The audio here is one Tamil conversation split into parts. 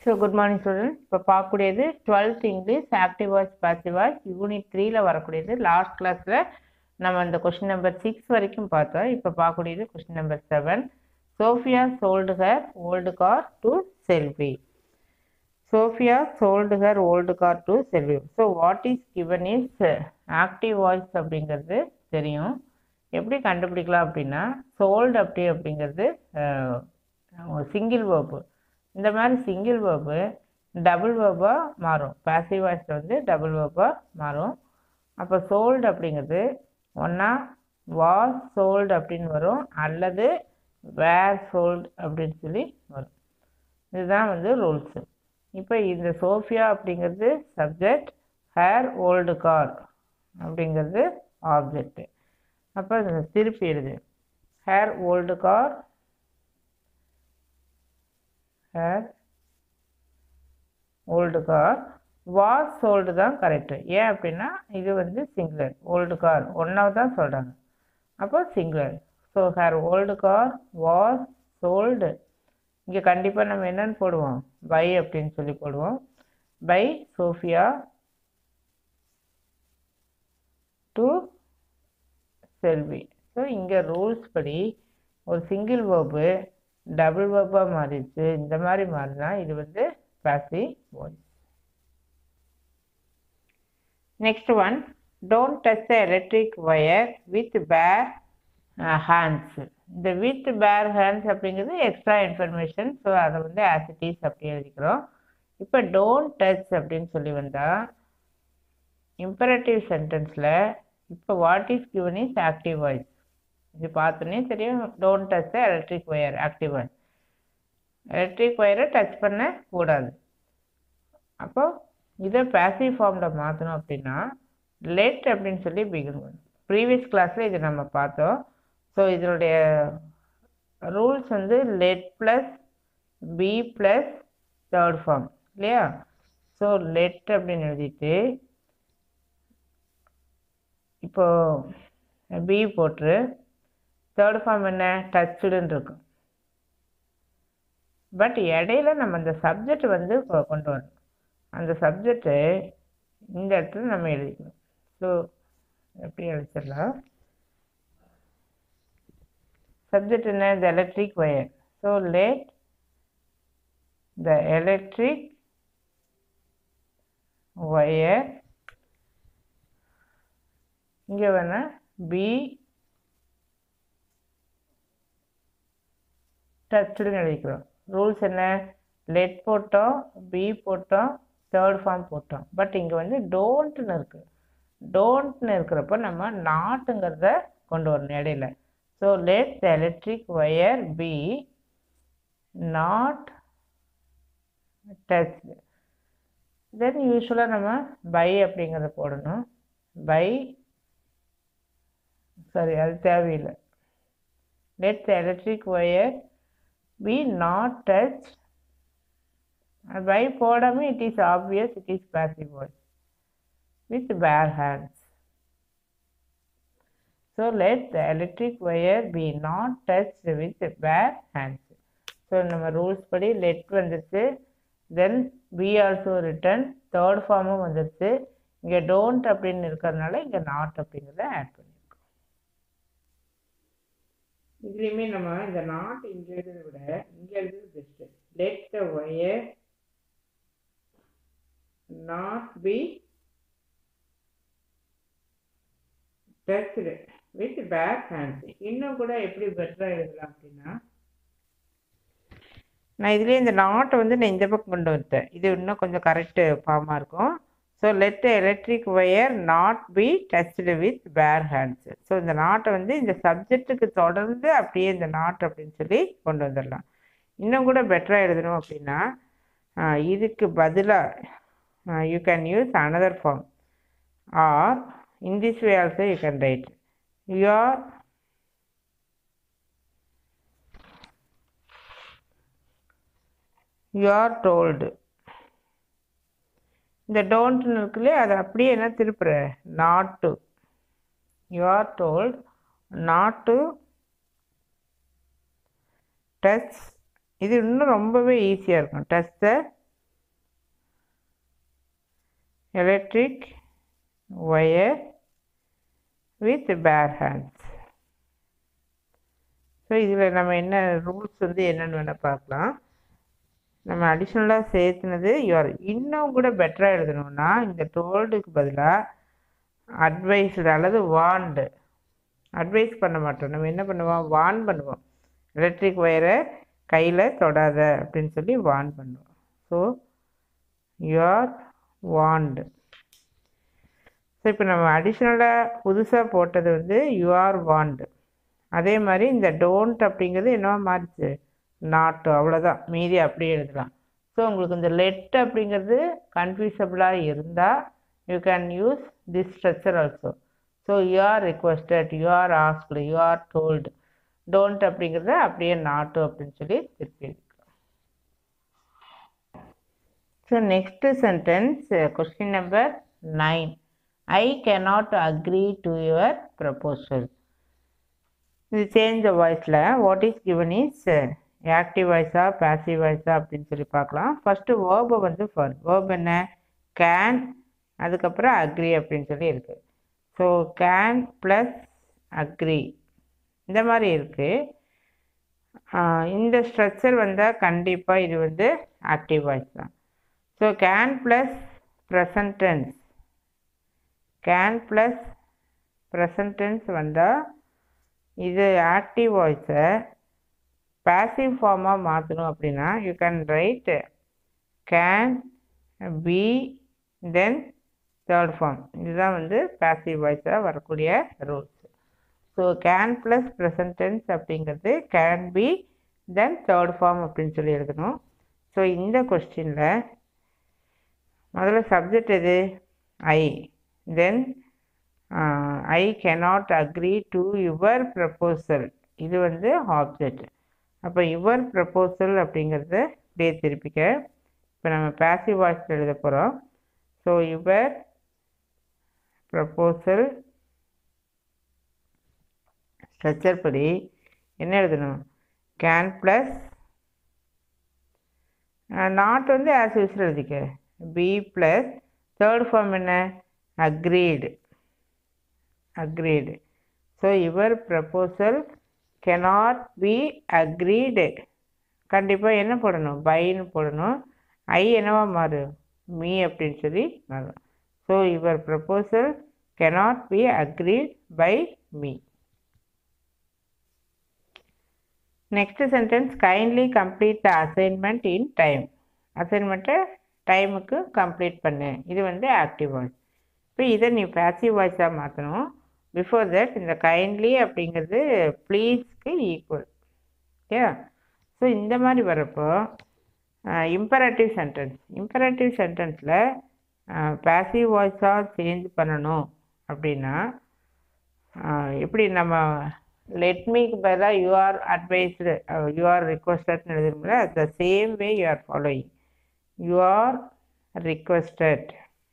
ஸோ குட் மார்னிங் ஸ்டூடெண்ட் இப்போ பார்க்கக்கூடியது twelfth English active voice passive voice unit த்ரீல வரக்கூடியது லாஸ்ட் கிளாஸில் நம்ம அந்த கொஸ்டின் நம்பர் சிக்ஸ் வரைக்கும் பார்த்தோம் இப்போ பார்க்கக்கூடியது question number seven Sophia sold her old car to Selvi Sophia sold her old car to Selvi so what is given is active voice அப்படிங்கிறது தெரியும் எப்படி கண்டுபிடிக்கலாம் அப்படின்னா சோல்டு அப்படி அப்படிங்கிறது சிங்கிள் வேர்பு இந்த மாதிரி சிங்கிள் வேர்பு டபுள் வேர்பாக மாறும் பாசிவ் வாய்ஸில் வந்து டபுள் வேர்பாக மாறும் அப்போ சோல்டு அப்படிங்கிறது ஒன்றா வாஸ் சோல்டு அப்படின்னு வரும் அல்லது வேர் சோல்டு அப்படின்னு சொல்லி வரும் இதுதான் வந்து ரூல்ஸு இப்போ இந்த சோஃபியா அப்படிங்கிறது சப்ஜெக்ட் ஹேர் ஓல்டு கார் அப்படிங்கிறது ஆப்ஜெக்ட் அப்போ திருப்பி எழுது her old car her old car was sold தான் கரெக்டு ஏன் அப்படின்னா இது வந்து சிங்குலர் ஓல்டு கார் ஒன்றாவது தான் சொல்கிறாங்க அப்போ singular so her old car was sold இங்கே கண்டிப்பாக நம்ம என்னென்னு போடுவோம் பை அப்படின்னு சொல்லி போடுவோம் by Sophia to Selvi so இங்கே ரூல்ஸ் படி ஒரு சிங்கிள் வேர்பு டபுள் வேர்பாக மாறிடுச்சு இந்த மாதிரி மாறினா இது வந்து passive voice next one don't touch the electric wire with bare hands இந்த வித் பேர் ஹேண்ட்ஸ் அப்படிங்கிறது எக்ஸ்ட்ரா இன்ஃபர்மேஷன் ஸோ அதை வந்து ஆசிட்டிஸ் அப்படி எழுதிக்கிறோம் இப்போ டோன்ட் டச் அப்படின்னு சொல்லி வந்தால் இம்பரேட்டிவ் சென்டென்ஸில் இப்போ what is given is active voice இது பார்த்தோன்னே தெரியும் don't touch the electric wire active voice electric ஒயரை டச் பண்ண கூடாது அப்போ இதை பேசிவ் ஃபார்மில் மாற்றணும் அப்படின்னா லெட் அப்படின்னு சொல்லி பிகின் பண்ணும் ப்ரீவியஸ் கிளாஸில் இது நம்ம பார்த்தோம் ஸோ இதனுடைய ரூல்ஸ் வந்து let plus be plus third form இல்லையா ஸோ லெட் அப்படின்னு எழுதிட்டு இப்போ பி போட்டு தேர்ட் ஃபார்ம் என்ன டச்சுடுன்னு இருக்கும் பட் இடையில நம்ம அந்த சப்ஜெக்ட் வந்து கொண்டு வரணும் அந்த சப்ஜெக்டு இந்த இடத்துல நம்ம எழுதிக்கணும் ஸோ எப்படி எழுதிடலாம் சப்ஜெக்ட் என்ன இந்த electric wire so let the electric wire இங்கே வேணால் பி டச்சுன்னு எழுதிக்கிறோம் ரூல்ஸ் என்ன லெட் போட்டோம் பி போட்டோம் தேர்ட் ஃபார்ம் போட்டோம் பட் இங்கே வந்து டோன்ட்னு இருக்குது டோன்ட்னு இருக்கிறப்ப நம்ம நாட்டுங்கிறத கொண்டு வரணும் இடையில so let the electric wire be not touch then யூஸ்வலாக நம்ம பை அப்படிங்கிறத போடணும் பை சாரி அது தேவையில்லை let the electric wire be not touch by போடாமல் it is obvious it is passive voice with bare hands so let the electric wire be not touch with bare hands so நம்ம ரூல்ஸ் படி லெட் வந்துருச்சு then be also written third ஃபார்மும் வந்துருச்சு இங்கே டோன்ட் அப்படின்னு இருக்கிறதுனால இங்கே நாட் அப்படிங்கிறத ஆட் பண்ணியிருக்கோம் இதுலேயுமே நம்ம இந்த நாட் இங்கே எழுதுறதை விட இங்கே எழுதுறது best let the wire not be touched with bare hands இன்னும் கூட எப்படி பெட்டராக எழுதலாம் அப்படின்னா நான் இதுலேயே இந்த நாட்டை வந்து நான் இந்த பக்கம் கொண்டு வந்துட்டேன் இது இன்னும் கொஞ்சம் கரெக்டு ஃபார்மாக இருக்கும் so let electric wire not be touched with bare hands so இந்த நாட்டை வந்து இந்த சப்ஜெக்ட்டுக்கு தொடர்ந்து அப்படியே இந்த நாட் அப்படின்னு சொல்லி கொண்டு வந்துடலாம் இன்னும் கூட பெட்டராக எழுதணும் அப்படின்னா இதுக்கு பதிலாக you can use another form or in this way also you can write you are you are told இந்த டோன்ட்னு இருக்குல்லையே அதை அப்படியே என்ன திருப்புற not to you are told not to touch இது இன்னும் ரொம்பவே ஈஸியாக இருக்கும் touch the electric wire with bare hands so இதில் நம்ம என்ன ரூல்ஸ் வந்து என்னென்னு வேணால் பார்க்கலாம் நம்ம அடிஷ்னலாக சேர்த்துனது யுவர் இன்னும் கூட பெட்டராக எழுதணும்னா இந்த டோல்டுக்கு பதிலாக அட்வைஸ்டு அல்லது வாண்டு அட்வைஸ் பண்ண மாட்டோம் நம்ம என்ன பண்ணுவோம் வான் பண்ணுவோம் எலக்ட்ரிக் ஒயரை கையில் தொடாத அப்படின்னு சொல்லி வான் பண்ணுவோம் ஸோ யுவர் வாண்டு ஸோ இப்போ நம்ம அடிஷ்னலாக புதுசாக போட்டது வந்து யூஆர் வாண்டு அதே மாதிரி இந்த டோன்ட் அப்படிங்கிறது என்னவா மாறிச்சு நாட்டு அவ்வளோதான் மீதி அப்படியே எழுதலாம் ஸோ உங்களுக்கு இந்த லெட் அப்படிங்கிறது கன்ஃபியூசபிளாக இருந்தால் you can use this structure also so you are requested you are asked you are told don't அப்படிங்கிறத அப்படியே நாட்டு அப்படின்னு சொல்லி திருப்பி எழுதிக்கலாம் so next sentence question number nine I cannot agree to your proposal இது சேஞ்ச் வாய்ஸில் what is given is active வாய்ஸா பேசிவ் வாய்ஸா அப்படின்னு சொல்லி பார்க்கலாம் ஃபஸ்ட்டு வேர்பை வந்து ஃபர் வேர்ப் என்ன கேன் அதுக்கப்புறம் அக்ரி அப்படின்னு சொல்லி இருக்குது ஸோ கேன் ப்ளஸ் அக்ரி இந்த மாதிரி இருக்குது இந்த ஸ்ட்ரக்சர் வந்தால் கண்டிப்பாக இது வந்து ஆக்டிவ் வாய்ஸ் தான் so can plus present tense can plus present tense வந்தால் இது ஆக்டிவ் வாய்ஸை பேசிவ் ஃபார்மாக மாற்றணும் அப்படின்னா you can write can be then third form இதுதான் வந்து பேசிவ் வாய்ஸாக வரக்கூடிய rules so can plus present tense அப்படிங்கிறது can be then third form அப்படின்னு சொல்லி எழுதணும் ஸோ இந்த கொஸ்டினில் முதல்ல சப்ஜெக்ட் எது I then I cannot agree to your proposal இது வந்து ஆப்ஜெக்ட் அப்போ யுவர் ப்ரப்போசல் அப்படிங்கிறத இப்படியே திருப்பிக்க இப்போ நம்ம பேசிவ் வாய்ஸ் எழுத போகிறோம் ஸோ யுவர் ப்ரப்போசல் ஸ்ட்ரக்சர் படி என்ன எழுதணும் கேன் ப்ளஸ் நாட் வந்து ஆஸ் யூஸ்வல் எழுதிக்க பி ப்ளஸ் தேர்ட் ஃபார்ம் என்ன agreed agreed so your proposal cannot be agreed கண்டிப்பாக என்ன போடணும் பைன்னு போடணும் ஐ என்னவா மாறும் மீ அப்படின்னு சொல்லி மாறும் so your proposal cannot be agreed by me next sentence kindly complete the assignment in time அசைன்மெண்ட்டை டைமுக்கு கம்ப்ளீட் பண்ணு இது வந்து ஆக்டிவ் வாய்ஸ் இப்போ இதை நீ பேசிவ் வாய்ஸாக மாற்றணும் பிஃபோர் தட் இந்த கைண்ட்லி அப்படிங்கிறது ப்ளீஸ்க்கு ஈக்குவல் ஓகே ஸோ இந்த மாதிரி வரப்போ இம்பரேட்டிவ் சென்டென்ஸ் இம்பரேட்டிவ் சென்டென்ஸில் பேசிவ் வாய்ஸாக சேஞ்ச் பண்ணணும் அப்படின்னா எப்படி நம்ம லெட்மிக்கு பதிலாக you are advised you are ரிக்வஸ்டட்னு எழுதுறோம்ல the same way you are following you are requested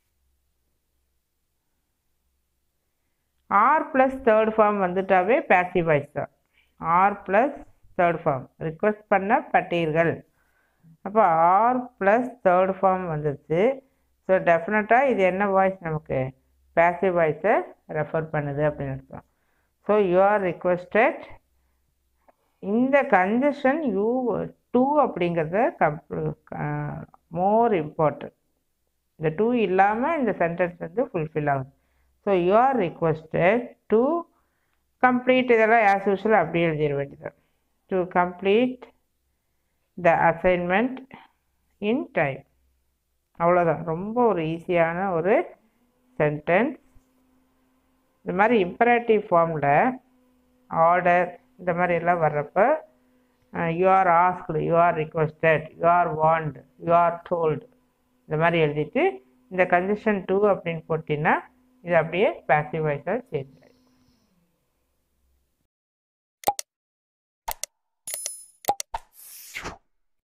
are plus third form வந்துட்டாவே பேசிவ் வாய்ஸ் தான் are plus third form request பண்ண பட்டீர்கள் அப்போ ஆர் ப்ளஸ் தேர்ட் ஃபார்ம் வந்துருச்சு ஸோ டெஃபினட்டாக இது என்ன வாய்ஸ் நமக்கு பேசிவ் வாய்ஸை ரெஃபர் பண்ணுது அப்படின்னு அர்த்தம் ஸோ யூ ஆர் ரிக்வஸ்டட் இந்த கன்ஜஷன் யூ டூ அப்படிங்கிறத கம்ப் மோர் இம்பார்ட்டன்ட் இந்த டூ இல்லாமல் இந்த சென்டென்ஸ் வந்து ஃபுல்ஃபில் ஆகுது so you are requested to complete இதெல்லாம் ஆஸ் யூஷுவல் அப்படியே எழுதிட வேண்டியது to complete the assignment in time அவ்வளோதான் ரொம்ப ஒரு ஈஸியான ஒரு சென்டென்ஸ் இந்த மாதிரி இம்பரேட்டிவ் ஃபார்மில் ஆர்டர் இந்த மாதிரி எல்லாம் வர்றப்போ you are asked you are requested you are want you are told இந்த மாதிரி எழுதிட்டு இந்த கண்டிஷன் டூ அப்படின்னு போட்டிங்கன்னா இது அப்படியே பேசிவ் வாய்ஸாக சேஞ்ச் ஆகிடும்